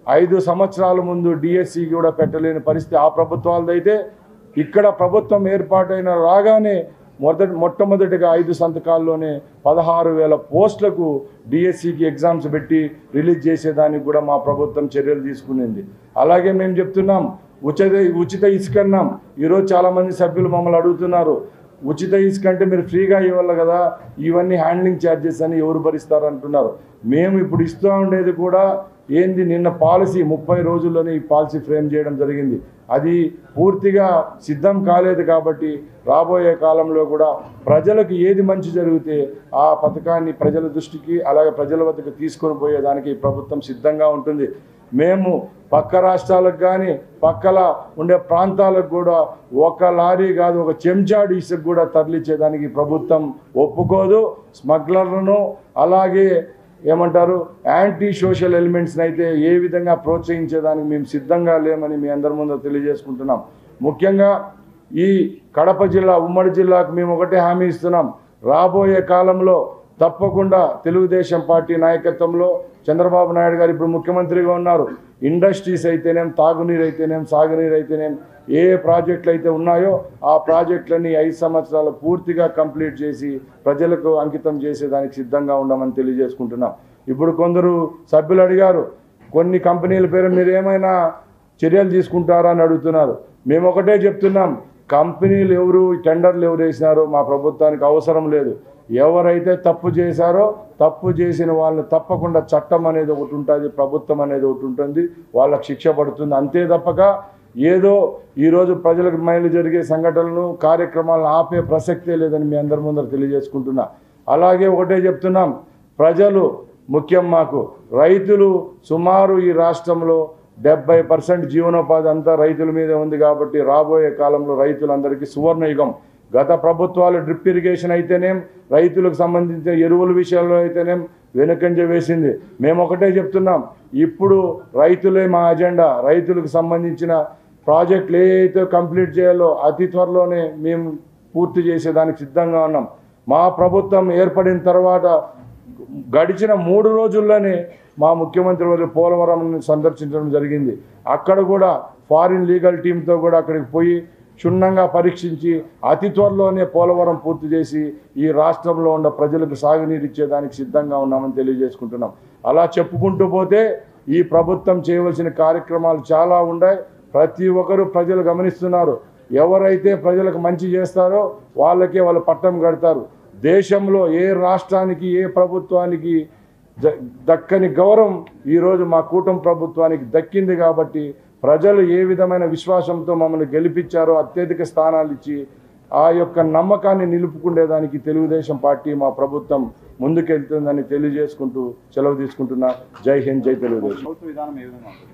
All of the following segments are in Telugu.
ఐదు సంవత్సరాల ముందు డిఎస్సి కూడా పెట్టలేని పరిస్థితి ఆ ప్రభుత్వాలదైతే ఇక్కడ ప్రభుత్వం ఏర్పాటైన రాగానే మొదటి మొట్టమొదటిగా ఐదు సంతకాల్లోనే పదహారు వేల పోస్టులకు డిఎస్సికి ఎగ్జామ్స్ పెట్టి రిలీజ్ చేసేదానికి కూడా మా ప్రభుత్వం చర్యలు తీసుకునింది అలాగే మేము చెప్తున్నాం ఉచిత ఉచిత ఇసుక అన్నాం ఈరోజు చాలామంది సభ్యులు మమ్మల్ని అడుగుతున్నారు ఉచిత ఇసుక అంటే మీరు ఫ్రీగా ఇవ్వాలి కదా ఇవన్నీ హ్యాండ్లింగ్ ఛార్జెస్ అని ఎవరు భరిస్తారు అంటున్నారు మేము ఇప్పుడు ఇస్తూ ఉండేది కూడా ఏంది నిన్న పాలసీ ముప్పై రోజుల్లోనే ఈ పాలసీ ఫ్రేమ్ చేయడం జరిగింది అది పూర్తిగా సిద్ధం కాలేదు కాబట్టి రాబోయే కాలంలో కూడా ప్రజలకు ఏది మంచి జరిగితే ఆ పథకాన్ని ప్రజల దృష్టికి అలాగే ప్రజల వద్దకు తీసుకొని పోయేదానికి ఈ ప్రభుత్వం సిద్ధంగా ఉంటుంది మేము పక్క రాష్ట్రాలకు కానీ పక్కల ఉండే ప్రాంతాలకు కూడా ఒక లారీ కాదు ఒక చెంచాడు ఇసుక కూడా తరలించేదానికి ప్రభుత్వం ఒప్పుకోదు స్మగ్లర్లను అలాగే ఏమంటారు యాంటీ సోషల్ ఎలిమెంట్స్ని అయితే ఏ విధంగా ప్రోత్సహించేదానికి మేము సిద్ధంగా లేమని మీ అందరి ముందు తెలియజేసుకుంటున్నాం ముఖ్యంగా ఈ కడప జిల్లా ఉమ్మడి జిల్లాకు మేము ఒకటే హామీ ఇస్తున్నాం రాబోయే కాలంలో తప్పకుండా తెలుగుదేశం పార్టీ నాయకత్వంలో చంద్రబాబు నాయుడు గారు ఇప్పుడు ముఖ్యమంత్రిగా ఉన్నారు ఇండస్ట్రీస్ అయితేనేం తాగునీరు అయితేనేం సాగునీరు అయితేనేం ఏ ప్రాజెక్టులు అయితే ఉన్నాయో ఆ ప్రాజెక్టులన్నీ ఐదు సంవత్సరాలు పూర్తిగా కంప్లీట్ చేసి ప్రజలకు అంకితం చేసేదానికి సిద్ధంగా ఉండమని తెలియజేసుకుంటున్నాం ఇప్పుడు కొందరు సభ్యులు అడిగారు కొన్ని కంపెనీల పేరు మీరు ఏమైనా చర్యలు తీసుకుంటారా అని అడుగుతున్నారు మేము ఒకటే చెప్తున్నాం కంపెనీలు ఎవరు టెండర్లు ఎవరు వేసినారో మా ప్రభుత్వానికి అవసరం లేదు ఎవరైతే తప్పు చేశారో తప్పు చేసిన వాళ్ళని తప్పకుండా చట్టం అనేది ఒకటి ఉంటుంది ప్రభుత్వం అనేది ఒకటి ఉంటుంది వాళ్ళకి శిక్ష పడుతుంది అంతే తప్పక ఏదో ఈరోజు ప్రజలకు మేలు జరిగే సంఘటనలు కార్యక్రమాలను ఆపే ప్రసక్తే లేదని మీ అందరి ముందర తెలియజేసుకుంటున్నా అలాగే ఒకటే చెప్తున్నాం ప్రజలు ముఖ్యం మాకు రైతులు సుమారు ఈ రాష్ట్రంలో డెబ్బై పర్సెంట్ జీవనోపాధి అంతా రైతుల మీదే ఉంది కాబట్టి రాబోయే కాలంలో రైతులందరికీ సువర్ణయుగం గత ప్రభుత్వాలు డ్రిప్ ఇరిగేషన్ అయితేనేం రైతులకు సంబంధించిన ఎరువుల విషయంలో అయితేనేం వెనుకంజ వేసింది మేము ఒకటే చెప్తున్నాం ఇప్పుడు రైతులే మా అజెండా రైతులకు సంబంధించిన ప్రాజెక్టులు ఏ అయితే కంప్లీట్ చేయాలో అతి త్వరలోనే మేము పూర్తి చేసేదానికి సిద్ధంగా ఉన్నాం మా ప్రభుత్వం ఏర్పడిన తర్వాత గడిచిన మూడు రోజుల్లోనే మా ముఖ్యమంత్రి వారు పోలవరం సందర్శించడం జరిగింది అక్కడ కూడా ఫారిన్ లీగల్ టీంతో కూడా అక్కడికి పోయి క్షుణ్ణంగా పరీక్షించి అతి త్వరలోనే పోలవరం పూర్తి చేసి ఈ రాష్ట్రంలో ఉన్న ప్రజలకు సాగునీరు ఇచ్చేదానికి సిద్ధంగా ఉన్నామని తెలియజేసుకుంటున్నాం అలా చెప్పుకుంటూ పోతే ఈ ప్రభుత్వం చేయవలసిన కార్యక్రమాలు చాలా ఉన్నాయి ప్రతి ఒక్కరూ ప్రజలు గమనిస్తున్నారు ఎవరైతే ప్రజలకు మంచి చేస్తారో వాళ్ళకే వాళ్ళు పట్టం కడతారు దేశంలో ఏ రాష్ట్రానికి ఏ ప్రభుత్వానికి ద- దక్కని గౌరవం ఈరోజు మా కూటమి ప్రభుత్వానికి దక్కింది కాబట్టి ప్రజలు ఏ విధమైన విశ్వాసంతో మమ్మల్ని గెలిపించారో అత్యధిక స్థానాలు ఇచ్చి ఆ యొక్క నమ్మకాన్ని నిలుపుకునేదానికి తెలుగుదేశం పార్టీ మా ప్రభుత్వం ముందుకెళ్తుందని తెలియజేసుకుంటూ సెలవు తీసుకుంటున్నా జై హింద్ జై తెలుగుదేశం ప్రభుత్వ విధానం ఏ విధంగా ఉంటుంది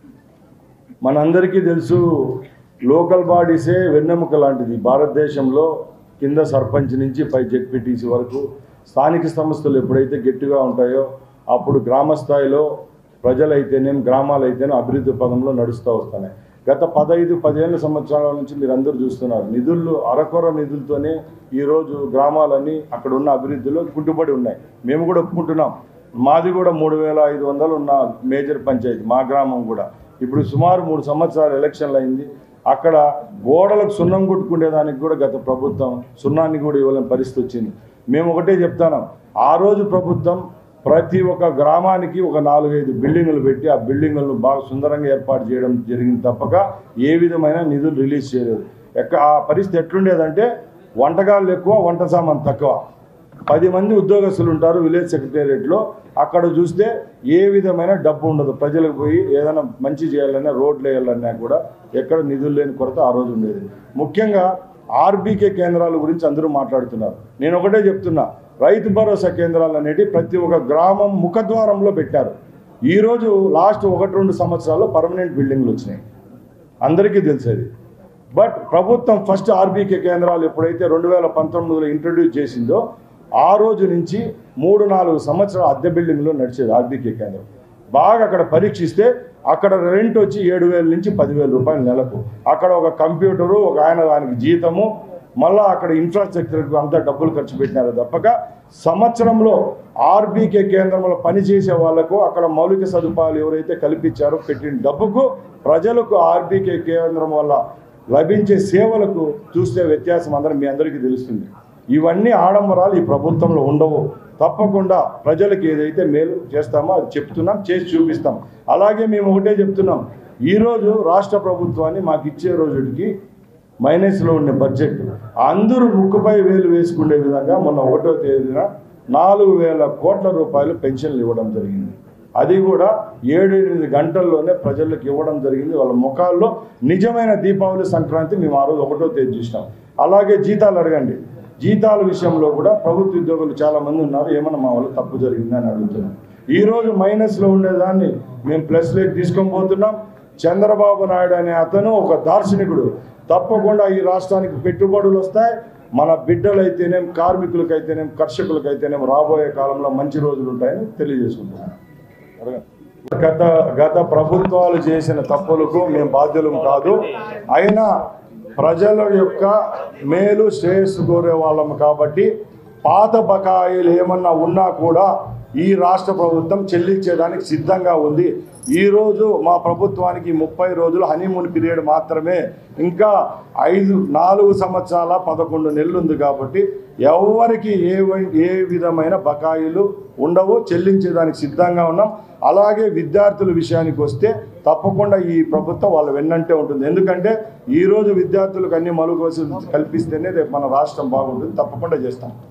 మనందరికీ తెలుసు లోకల్ బాడీసే వెన్నెముక లాంటిది భారతదేశంలో కింద సర్పంచ్ నుంచి పై జెడ్పీటీసీ వరకు స్థానిక సంస్థలు ఎప్పుడైతే గట్టిగా ఉంటాయో అప్పుడు గ్రామ స్థాయిలో ప్రజలైతేనేం గ్రామాలైతేనే అభివృద్ధి పదంలో నడుస్తూ వస్తున్నాయి గత పదహైదు పదిహేను సంవత్సరాల నుంచి మీరు అందరూ చూస్తున్నారు నిధులు అరకొర నిధులతోనే ఈరోజు గ్రామాలన్నీ అక్కడ ఉన్న అభివృద్ధిలో కుంటుపడి ఉన్నాయి మేము కూడా ఒప్పుకుంటున్నాం మాది కూడా మూడు వేల ఐదు వందలు ఉన్న మేజర్ పంచాయతీ మా గ్రామం కూడా ఇప్పుడు సుమారు మూడు సంవత్సరాలు ఎలక్షన్లు అయింది అక్కడ గోడలకు సున్నం కొట్టుకునేదానికి కూడా గత ప్రభుత్వం సున్నాన్ని కూడా ఇవ్వలేని పరిస్థితి వచ్చింది మేము ఒకటే చెప్తాను ఆ రోజు ప్రభుత్వం ప్రతి ఒక్క గ్రామానికి ఒక నాలుగైదు బిల్డింగులు పెట్టి ఆ బిల్డింగులను బాగా సుందరంగా ఏర్పాటు చేయడం జరిగింది తప్పక ఏ విధమైన నిధులు రిలీజ్ చేయలేదు ఎక్క ఆ పరిస్థితి ఎట్లుండేదంటే వంటకాలు ఎక్కువ వంట సామాన్ తక్కువ పది మంది ఉద్యోగస్తులు ఉంటారు విలేజ్ సెక్రటేరియట్లో అక్కడ చూస్తే ఏ విధమైన డబ్బు ఉండదు ప్రజలకు పోయి ఏదైనా మంచి చేయాలన్నా రోడ్లు వేయాలన్నా కూడా ఎక్కడ నిధులు లేని కొరత ఆ రోజు ఉండేది ముఖ్యంగా ఆర్బీకే కేంద్రాల గురించి అందరూ మాట్లాడుతున్నారు నేను ఒకటే చెప్తున్నా రైతు భరోసా కేంద్రాలు అనేవి ప్రతి ఒక్క గ్రామం ముఖద్వారంలో పెట్టారు ఈరోజు లాస్ట్ ఒకటి రెండు సంవత్సరాల్లో పర్మనెంట్ బిల్డింగ్లు వచ్చినాయి అందరికీ తెలిసేది బట్ ప్రభుత్వం ఫస్ట్ ఆర్బీకే కేంద్రాలు ఎప్పుడైతే రెండు వేల పంతొమ్మిదిలో ఇంట్రడ్యూస్ చేసిందో ఆ రోజు నుంచి మూడు నాలుగు సంవత్సరాలు అద్దె బిల్డింగ్లో నడిచేది ఆర్బీకే కేంద్రం బాగా అక్కడ పరీక్షిస్తే అక్కడ రెంట్ వచ్చి ఏడు వేల నుంచి పదివేల రూపాయలు నెలకు అక్కడ ఒక కంప్యూటరు ఒక ఆయన దానికి జీతము మళ్ళా అక్కడ ఇన్ఫ్రాస్ట్రక్చర్కు అంతా డబ్బులు ఖర్చు పెట్టినారు తప్పక సంవత్సరంలో ఆర్బీకే కేంద్రంలో పనిచేసే వాళ్లకు అక్కడ మౌలిక సదుపాయాలు ఎవరైతే కల్పించారో పెట్టిన డబ్బుకు ప్రజలకు ఆర్బీకే కేంద్రం వల్ల లభించే సేవలకు చూస్తే వ్యత్యాసం అందరం మీ అందరికీ తెలుస్తుంది ఇవన్నీ ఆడంబరాలు ఈ ప్రభుత్వంలో ఉండవు తప్పకుండా ప్రజలకు ఏదైతే మేలు చేస్తామో అది చెప్తున్నాం చేసి చూపిస్తాం అలాగే మేము ఒకటే చెప్తున్నాం ఈరోజు రాష్ట్ర ప్రభుత్వాన్ని మాకు ఇచ్చే రోజుకి మైనస్లో ఉండే బడ్జెట్ అందరూ ముక్కుపై వేలు వేసుకునే విధంగా మొన్న ఒకటో తేదీన నాలుగు వేల కోట్ల రూపాయలు పెన్షన్లు ఇవ్వడం జరిగింది అది కూడా ఏడు ఎనిమిది గంటల్లోనే ప్రజలకు ఇవ్వడం జరిగింది వాళ్ళ ముఖాల్లో నిజమైన దీపావళి సంక్రాంతి మేము ఆ రోజు ఒకటో తేదీ చూసినాం అలాగే జీతాలు అడగండి జీతాల విషయంలో కూడా ప్రభుత్వ ఉద్యోగులు చాలా మంది ఉన్నారు ఏమన్నా మా వల్ల తప్పు జరిగిందని అడుగుతున్నాం ఈ రోజు మైనస్లో ఉండేదాన్ని మేము ప్లస్లోకి తీసుకొని పోతున్నాం చంద్రబాబు నాయుడు అనే అతను ఒక దార్శనికుడు తప్పకుండా ఈ రాష్ట్రానికి పెట్టుబడులు వస్తాయి మన బిడ్డలైతేనేం కార్మికులకైతేనేం కర్షకులకైతేనేం రాబోయే కాలంలో మంచి రోజులు ఉంటాయని తెలియజేసుకుంటున్నాను గత గత ప్రభుత్వాలు చేసిన తప్పులకు మేము బాధ్యులం కాదు అయినా ప్రజల యొక్క మేలు శ్రేయస్సు కోరే వాళ్ళం కాబట్టి పాత బకాయిలు ఏమన్నా ఉన్నా కూడా ఈ రాష్ట్ర ప్రభుత్వం చెల్లించేదానికి సిద్ధంగా ఉంది ఈరోజు మా ప్రభుత్వానికి ముప్పై రోజులు హనీమూన్ పీరియడ్ మాత్రమే ఇంకా ఐదు నాలుగు సంవత్సరాల పదకొండు నెలలు ఉంది కాబట్టి ఎవరికి ఏ వ- ఏ విధమైన బకాయిలు ఉండవు చెల్లించేదానికి సిద్ధంగా ఉన్నాం అలాగే విద్యార్థుల విషయానికి వస్తే తప్పకుండా ఈ ప్రభుత్వం వాళ్ళ వెన్నంటే ఉంటుంది ఎందుకంటే ఈరోజు విద్యార్థులకు అన్ని మలుగు వసతులు కల్పిస్తేనే రేపు మన రాష్ట్రం బాగుంటుంది తప్పకుండా చేస్తాం